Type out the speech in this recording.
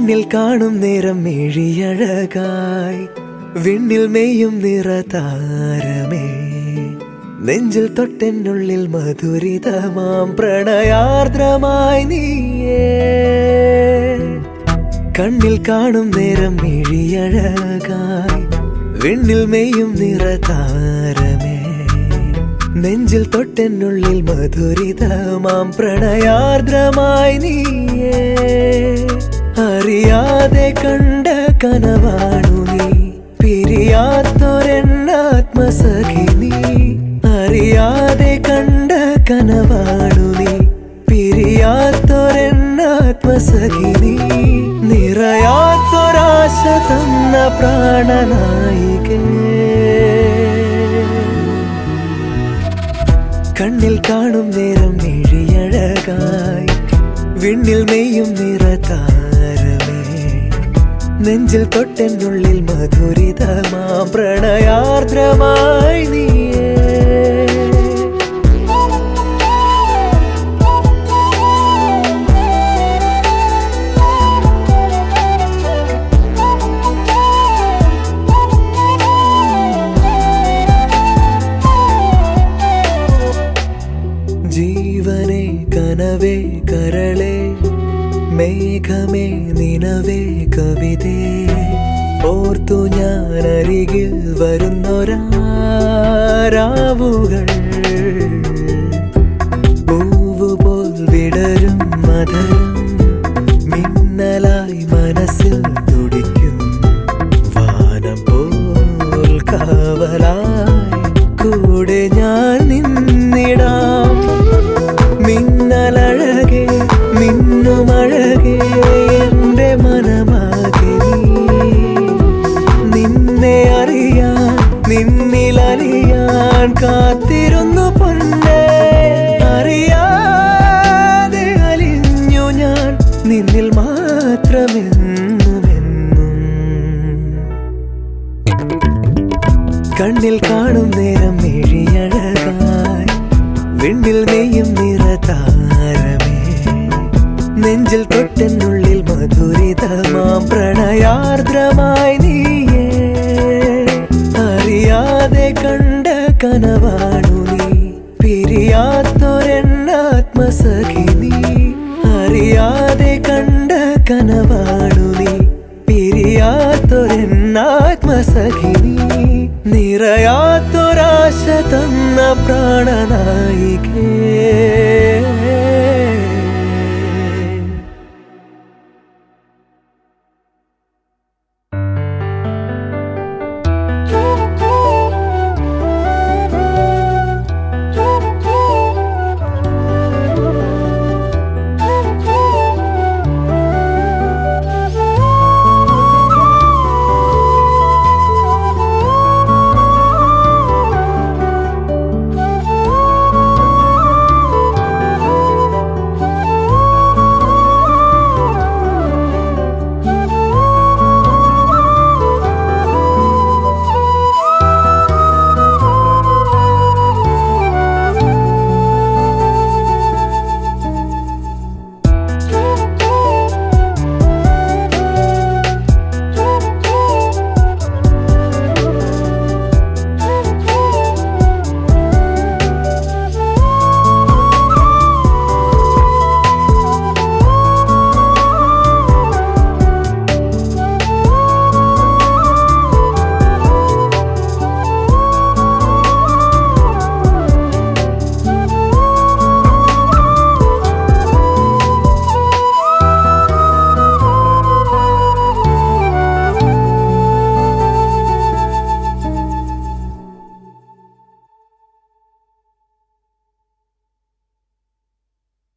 കണ്ണിൽ കാണും നേരം മിഴിയഴകായി വിണ്ണിൽ മെയ്യും നിറതാരമേ നെഞ്ചിൽ തൊട്ടെന്നുള്ളിൽ മധുരിതമാം പ്രണയാർദ്രമായി നീയേ കണ്ണിൽ കാണും നേരം മിഴിയഴകായി വിണ്ണിൽ മെയ്യും നിറതാരമേ നെഞ്ചിൽ തൊട്ടെന്നുള്ളിൽ മധുരിതമാം പ്രണയാർദ്രമായി നീയേ അറിയാതെ കണ്ട കനവാണു നീ പിരിയാത്തൊരെണ്ണാത്മസഖി നീ അറിയാതെ കണ്ട കനവാണു നീ പിരിയാത്തൊരെണ്ണാത്മസഖി നീ നിറയാത്തൊരാശ തന്ന പ്രാണനായികേ കണ്ണിൽ കാണും നേരം മിഴിയഴകായി വിണ്ണിൽ മെയ്യും നിറതാരമേ നെഞ്ചിൽ തൊട്ടെന്നുള്ളിൽ മധുരിതമാ പ്രണയാർദ്രമായി നീയേ ജീവനെ കനവേ കരളെ മേഘമേ നിനവേ കവിതേ ഓർത്തു ഞാൻ അരികിൽ വരുന്നൊരാരാവുകൾ പൂവുപോൽ വിടരും മധുരം മിന്നലായി മനസ്സിൽ തുടിക്കും വാനം പോൽ കാവലായി കൂടെ ഞാൻ നിന്നിടാം മിന്നലഴകെ മിന്നുമഴകെ എന്റെ മനമാകെ നീ നിന്നെ അറിയാൻ നിന്നിലറിയാൻ കാത്തിരുന്നു പൊന്നെ അറിയാതെ അലിഞ്ഞു ഞാൻ നിന്നിൽ മാത്രമെന്നുമെന്നും കണ്ണിൽ കാണും നേരം മിഴിയഴകായി വിണ്ണിൽ നെയ്യും നിറതാരമേ നെഞ്ചിൽ തൊട്ടെന്നുള്ളിൽ മധുരിതമാം പ്രണയാർദ്രമായി നീയേ അറിയാതെ കണ്ട കനവാണു നീ പിരിയാത്തൊരെണ്ണാത്മസഖി നീ അറിയാതെ കണ്ട കനവാണു നീ പിരിയാത്തൊരെണ്ണാത്മസഖി നീ നിറയാത്തൊരാശ തന്ന പ്രാണനായികേ